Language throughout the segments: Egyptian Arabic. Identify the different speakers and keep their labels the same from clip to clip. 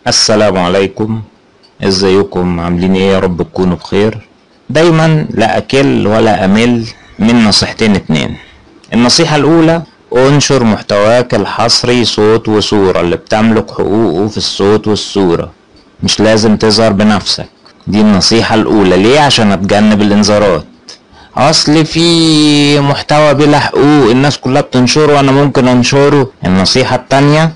Speaker 1: السلام عليكم ازيكم عاملين ايه يا رب تكونوا بخير دايما لا اكل ولا امل من نصيحتين اتنين النصيحة الاولى انشر محتواك الحصري صوت وصورة اللي بتملك حقوقه في الصوت والصورة مش لازم تظهر بنفسك دي النصيحة الاولى ليه عشان اتجنب الانذارات اصل في محتوى بلا حقوق الناس كلها بتنشره وانا ممكن انشره النصيحة التانية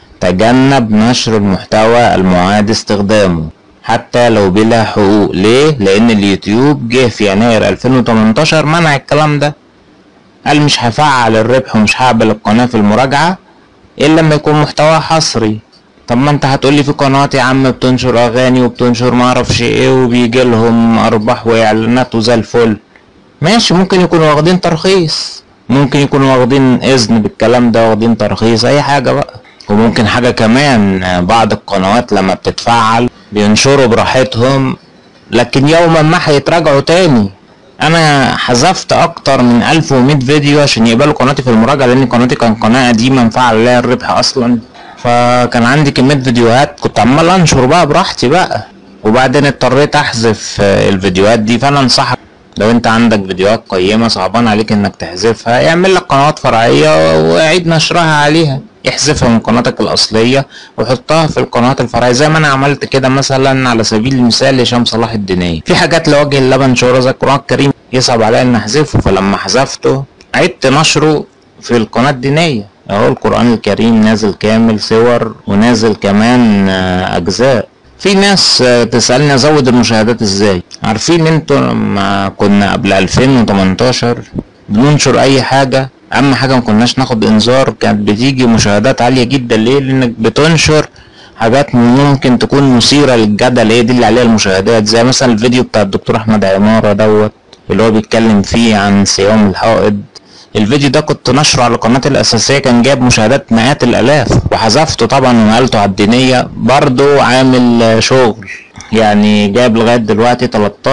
Speaker 1: تجنب نشر المحتوى المعاد استخدامه حتى لو بلا حقوق ليه لان اليوتيوب جه في يناير 2018 منع الكلام ده قال مش هفعل الربح ومش هقبل القناة في المراجعة الا لما يكون محتوى حصري طب ما انت هتقولي في قنوات يا عم بتنشر اغاني وبتنشر معرفش ايه وبيجي لهم ارباح واعلانات وزي الفل ماشي ممكن يكونوا واخدين ترخيص ممكن يكونوا واخدين اذن بالكلام ده واخدين ترخيص اي حاجة بقى وممكن حاجة كمان بعض القنوات لما بتتفعل بينشروا براحتهم لكن يوما ما هيتراجعوا تاني انا حذفت اكتر من 1100 فيديو عشان يقبلوا قناتي في المراجعة لان قناتي كان قناة قديمة مفعل عليها الربح اصلا فكان عندي كمية فيديوهات كنت عمال انشر بقى براحتي بقى وبعدين اضطريت احذف الفيديوهات دي فانا انصحك لو انت عندك فيديوهات قيمة صعبان عليك انك تحذفها اعمل لك قنوات فرعية واعيد نشرها عليها احذفها من قناتك الاصلية وحطها في القنوات الفرعية زي ما انا عملت كده مثلا على سبيل المثال هشام صلاح الدينية في حاجات لوجه اللبن شهرة زي القرآن الكريم يصعب عليا ان احذفه فلما حذفته عدت نشره في القناة الدينية اهو القرآن الكريم نازل كامل صور ونازل كمان اجزاء في ناس تسألني ازود المشاهدات ازاي عارفين انتوا لما كنا قبل 2018 بننشر اي حاجة اهم حاجة ما كناش ناخد انذار كانت بتيجي مشاهدات عالية جدا ليه لانك بتنشر حاجات ممكن تكون مثيرة للجدل هي دي اللي عليها المشاهدات زي مثلا الفيديو بتاع الدكتور احمد عمارة دوت اللي هو بيتكلم فيه عن صيام الحائض الفيديو ده كنت نشره على قناتي الأساسية كان جاب مشاهدات مئات الآلاف وحذفته طبعا ونقلته على الدينية برضو عامل شغل يعني جاب لغاية دلوقتي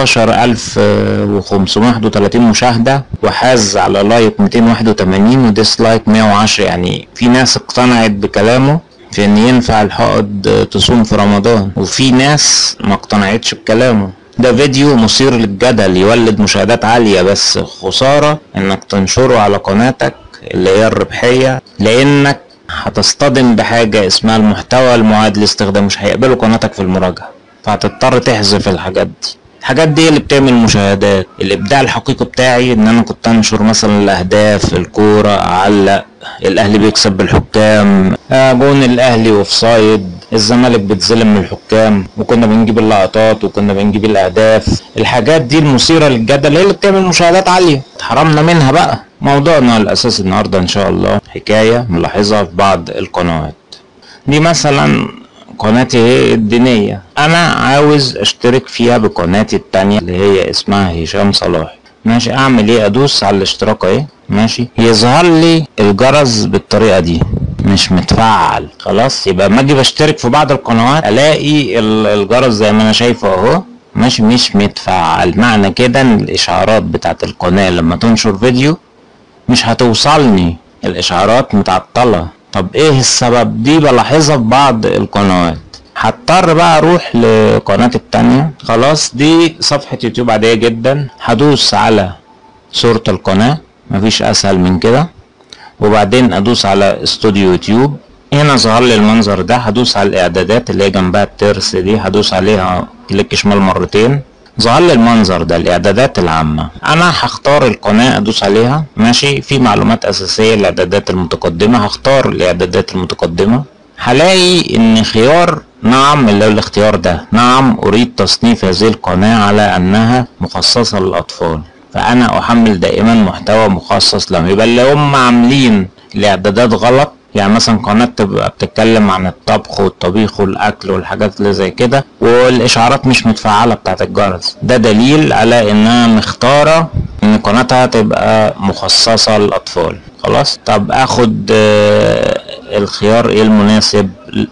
Speaker 1: 13531 مشاهدة وحاز على لايك 281 وديسلايك 110 يعني في ناس اقتنعت بكلامه في ان ينفع الحائض تصوم في رمضان وفي ناس ما اقتنعتش بكلامه ده فيديو مثير للجدل يولد مشاهدات عالية بس خسارة انك تنشره على قناتك اللي هي الربحية لانك هتصطدم بحاجة اسمها المحتوى المعاد لاستخدام مش هيقبلوا قناتك في المراجعة فهتضطر تحذف الحاجات دي الحاجات دي اللي بتعمل مشاهدات الابداع الحقيقي بتاعي ان انا كنت انشر مثلا الاهداف الكورة اعلق الاهلي بيكسب بالحكام جون الاهلي اوف سايد الزمالك بتظلم من الحكام وكنا بنجيب اللقطات وكنا بنجيب الاهداف الحاجات دي المثيرة للجدل هي اللي بتعمل مشاهدات عالية اتحرمنا منها بقى موضوعنا الاساسي النهاردة ان شاء الله حكاية ملاحظها في بعض القنوات دي مثلا قناتي هي الدينية انا عاوز اشترك فيها بقناتي التانية اللي هي اسمها هشام صلاح ماشي اعمل ايه ادوس على الاشتراك اهي ماشي يظهر لي الجرس بالطريقة دي مش متفعل خلاص يبقى اما اجي بشترك في بعض القنوات الاقي الجرس زي ما انا شايفه اهو ماشي مش متفعل معنى كده ان الاشعارات بتاعت القناة لما تنشر فيديو مش هتوصلني الاشعارات متعطلة طب ايه السبب دي بلاحظها في بعض القنوات هضطر بقى اروح لقناتي التانية خلاص دي صفحة يوتيوب عادية جدا هدوس على صورة القناة مفيش اسهل من كده وبعدين ادوس على استوديو يوتيوب هنا ظهر لي المنظر ده هدوس على الاعدادات اللي هي جنبها الترس دي هدوس عليها كليك شمال مرتين ظهر لي المنظر ده الاعدادات العامة انا هختار القناة ادوس عليها ماشي في معلومات اساسية الاعدادات المتقدمة هختار الاعدادات المتقدمة هلاقي ان خيار نعم اللي هو الاختيار ده نعم اريد تصنيف هذه القناة على انها مخصصة للاطفال فانا احمل دائما محتوى مخصص لهم يبقى اللي هم عاملين الاعدادات غلط يعني مثلا قناة تبقى بتتكلم عن الطبخ والطبيخ والاكل والحاجات اللي زي كده والاشعارات مش متفعلة بتاعت الجرس ده دليل على انها مختارة ان قناتها تبقى مخصصة للاطفال خلاص طب اخد آه الخيار ايه المناسب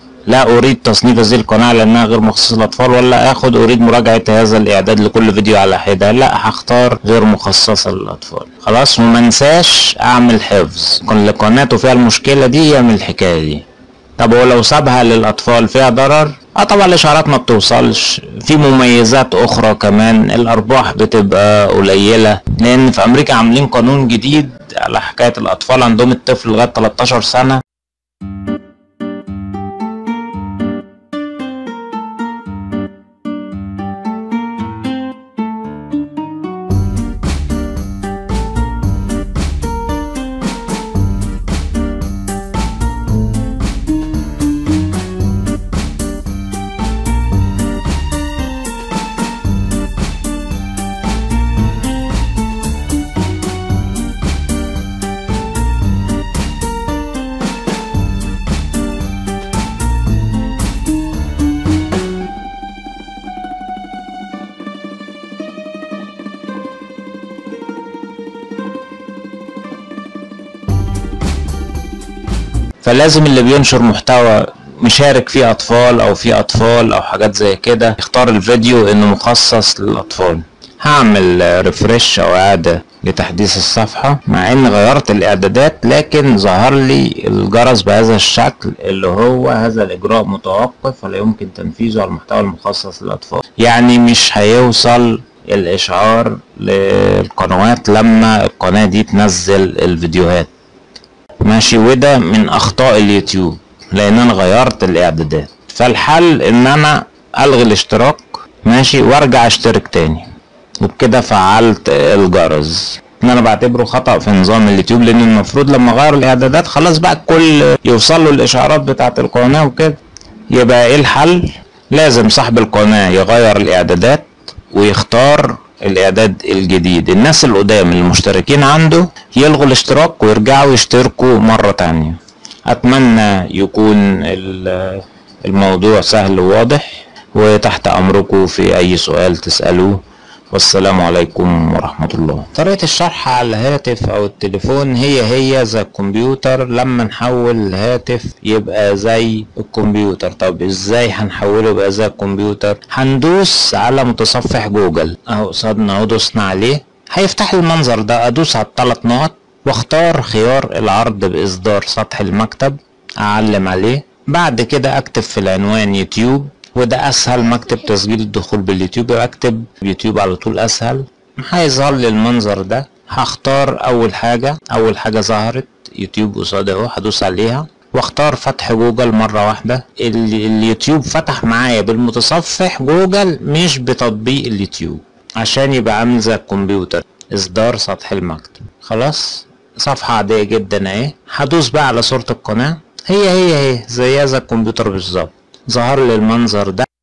Speaker 1: لا اريد تصنيف هذه القناة لانها غير مخصصة للاطفال ولا اخد اريد مراجعة هذا الاعداد لكل فيديو على حدة لا هختار غير مخصصة للاطفال خلاص وما انساش اعمل حفظ كل قناته فيها المشكلة دي يعمل الحكاية دي طب ولو سابها للاطفال فيها ضرر اه طبعا الاشعارات ما بتوصلش في مميزات اخرى كمان الارباح بتبقى قليله لان في امريكا عاملين قانون جديد على حكايه الاطفال عندهم الطفل لغايه 13 سنه فلازم اللي بينشر محتوى مشارك فيه اطفال او فيه اطفال او حاجات زي كده يختار الفيديو انه مخصص للاطفال هعمل ريفرش او اعادة لتحديث الصفحة مع ان غيرت الاعدادات لكن ظهر لي الجرس بهذا الشكل اللي هو هذا الاجراء متوقف ولا يمكن تنفيذه على المحتوى المخصص للاطفال يعني مش هيوصل الاشعار للقنوات لما القناة دي تنزل الفيديوهات ماشي وده من اخطاء اليوتيوب لان انا غيرت الاعدادات فالحل ان انا الغي الاشتراك ماشي وارجع اشترك تاني وبكده فعلت الجرس ان انا بعتبره خطأ في نظام اليوتيوب لان المفروض لما اغير الاعدادات خلاص بقى الكل يوصل له الاشعارات بتاعه القناة وكده يبقى ايه الحل لازم صاحب القناة يغير الاعدادات ويختار الاعداد الجديد الناس القدام المشتركين عنده يلغوا الاشتراك ويرجعوا يشتركوا مرة تانية اتمنى يكون الموضوع سهل وواضح وتحت امركم في اي سؤال تسألوه والسلام عليكم ورحمة الله طريقة الشرح على الهاتف او التليفون هي هي زي الكمبيوتر لما نحول الهاتف يبقى زي الكمبيوتر طب ازاي هنحوله يبقى زي الكمبيوتر هندوس على متصفح جوجل اهو قصادنا اهو دوسنا عليه هيفتح لي المنظر ده ادوس على الثلاث نقط واختار خيار العرض باصدار سطح المكتب اعلم عليه بعد كده اكتب في العنوان يوتيوب وده اسهل ما اكتب تسجيل الدخول باليوتيوب اكتب يوتيوب على طول اسهل هيظهر لي المنظر ده هختار اول حاجة اول حاجة ظهرت يوتيوب قصادي اهو هدوس عليها واختار فتح جوجل مرة واحدة اليوتيوب فتح معايا بالمتصفح جوجل مش بتطبيق اليوتيوب عشان يبقى عامل زي الكمبيوتر اصدار سطح المكتب خلاص صفحة عادية جدا اهي هدوس بقى على صورة القناة هي هي هي زيها زي الكمبيوتر بالظبط ظهر لي المنظر ده